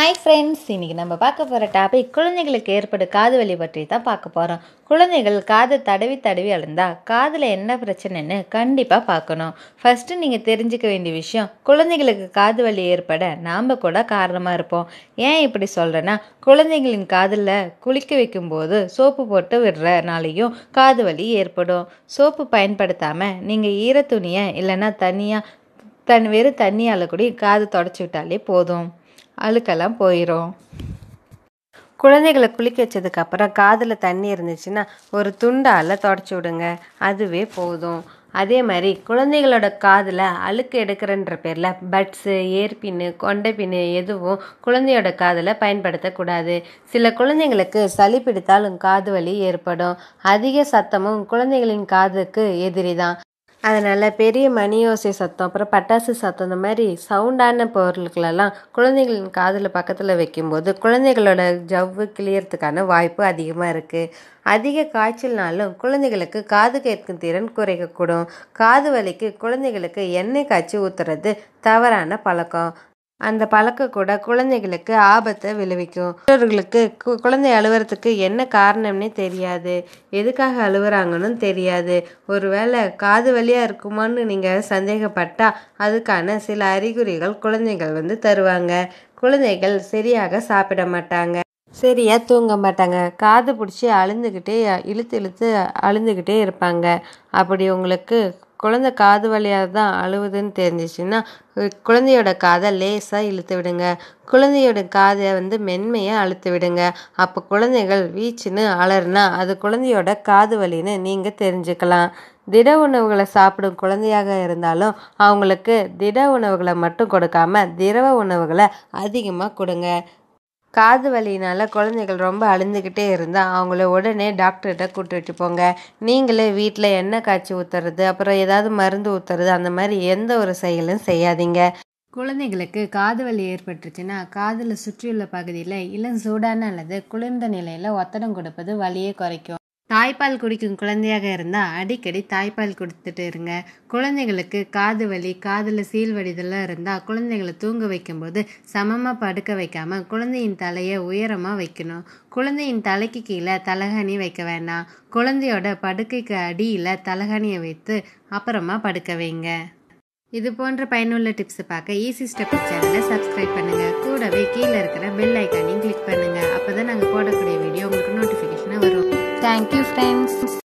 hi friends இன்றைக்கி நம்ம பார்க்க போகிற டாபிக் குழந்தைகளுக்கு ஏற்படும் காது வலி பற்றி தான் பார்க்க போகிறோம் குழந்தைகள் காதை தடவி தடவி அழுந்தா காதில் என்ன பிரச்சனைன்னு கண்டிப்பாக பார்க்கணும் ஃபஸ்ட்டு நீங்கள் தெரிஞ்சுக்க வேண்டிய விஷயம் குழந்தைகளுக்கு காது வலி ஏற்பட நாம் கூட காரணமாக இருப்போம் ஏன் இப்படி சொல்கிறேன்னா குழந்தைகளின் காதில் குளிக்க வைக்கும்போது சோப்பு போட்டு விடுறனாலையும் காது வலி ஏற்படும் சோப்பு பயன்படுத்தாமல் நீங்கள் ஈர துணியை இல்லைன்னா தனியாக தன் வெறும் தண்ணியால் கூட காது தொடச்சி விட்டாலே போதும் அழுக்கெல்லாம் போயிடும் குழந்தைகளை குளிக்க வச்சதுக்கப்புறம் காதில் தண்ணி இருந்துச்சுன்னா ஒரு துண்டால் தொடச்சி விடுங்க அதுவே போதும் அதே மாதிரி குழந்தைகளோட காதில் அழுக்கு எடுக்கிறன்ற பேரில் பட்ஸு ஏர்பின்னு கொண்டை பின்னு எதுவும் குழந்தையோட காதில் பயன்படுத்தக்கூடாது சில குழந்தைங்களுக்கு சளி பிடித்தாலும் காது வலி ஏற்படும் அதிக சத்தமும் குழந்தைகளின் காதுக்கு எதிரி தான் அதனால் பெரிய மணி ஓசை சத்தம் அப்புறம் பட்டாசு சத்தம் இந்த மாதிரி சவுண்டான பொருட்களெல்லாம் குழந்தைகளின் காதில் பக்கத்தில் வைக்கும்போது குழந்தைகளோட ஜவ்வு கிளியறதுக்கான வாய்ப்பு அதிகமாக இருக்குது அதிக காய்ச்சல்னாலும் குழந்தைகளுக்கு காது கேட்கும் திறன் குறைக்கக்கூடும் காது வலிக்கு குழந்தைகளுக்கு எண்ணெய் காய்ச்சி ஊற்றுறது தவறான பழக்கம் அந்த பழக்கம் கூட குழந்தைகளுக்கு ஆபத்தை விளைவிக்கும் பெற்றோர்களுக்கு கு- குழந்தை அழுவுறதுக்கு என்ன காரணம்னே தெரியாது எதுக்காக அழுவுறாங்கன்னு தெரியாது ஒருவேளை காது வலியாக இருக்குமான்னு நீங்கள் சந்தேகப்பட்டா அதுக்கான சில அறிகுறிகள் குழந்தைகள் வந்து தருவாங்க குழந்தைகள் சரியாக சாப்பிட மாட்டாங்க சரியா தூங்க மாட்டாங்க காது பிடிச்சி அழுந்துக்கிட்டே இழுத்து இழுத்து அழுந்துக்கிட்டே இருப்பாங்க அப்படி உங்களுக்கு குழந்தை காது வழியாக தான் அழுவுதுன்னு தெரிஞ்சிச்சுன்னா அஹ் குழந்தையோட காதை லேசாக இழுத்து விடுங்க குழந்தையோட காதை வந்து மென்மையாக அழுத்து விடுங்க அப்போ குழந்தைகள் வீச்சுன்னு அலறுனா அது குழந்தையோட காது வலின்னு நீங்கள் தெரிஞ்சுக்கலாம் திட உணவுகளை சாப்பிடும் குழந்தையாக இருந்தாலும் அவங்களுக்கு திட உணவுகளை மட்டும் கொடுக்காம திரவ உணவுகளை அதிகமாக கொடுங்க காது வலியினால் குழந்தைகள் ரொம்ப அழுந்துக்கிட்டே இருந்தால் அவங்கள உடனே டாக்டர்கிட்ட கூட்டிட்டு போங்க நீங்களே வீட்டில் எண்ணெய் காய்ச்சி ஊற்றுறது அப்புறம் ஏதாவது மருந்து ஊற்றுறது அந்த மாதிரி எந்த ஒரு செயலும் செய்யாதீங்க குழந்தைகளுக்கு காது வலி ஏற்பட்டுருச்சுன்னா காதில் சுற்றியுள்ள பகுதியில் இளம் சூடான அல்லது குளிர்ந்த நிலையில் ஒத்தடம் கொடுப்பது வலியை குறைக்கும் தாய்ப்பால் குடிக்கும் குழந்தையாக இருந்தால் அடிக்கடி தாய்ப்பால் கொடுத்துட்டு இருங்க குழந்தைகளுக்கு காது வலி காதில் சீல் வடிதெல்லாம் இருந்தால் குழந்தைகளை தூங்க வைக்கும்போது சமமாக படுக்க வைக்காம குழந்தையின் தலையை உயரமாக வைக்கணும் குழந்தையின் தலைக்கு கீழே தலகாணி வைக்க வேண்டாம் குழந்தையோட படுக்கைக்கு அடியில் தலகாணியை வைத்து அப்புறமா படுக்க வைங்க இது போன்ற பயனுள்ள டிப்ஸ் பார்க்க ஈஸி ஸ்டெப் சேனலை சப்ஸ்கிரைப் பண்ணுங்க கூடவே கீழே இருக்கிற பெல் ஐக்கானையும் கிளிக் பண்ணுங்க அப்பதான் நாங்கள் போடக்கூடிய வீடியோ உங்களுக்கு நோட்டிஃபிகேஷனாக வரும் தேங்க்யூ ஃப்ரெண்ட்ஸ்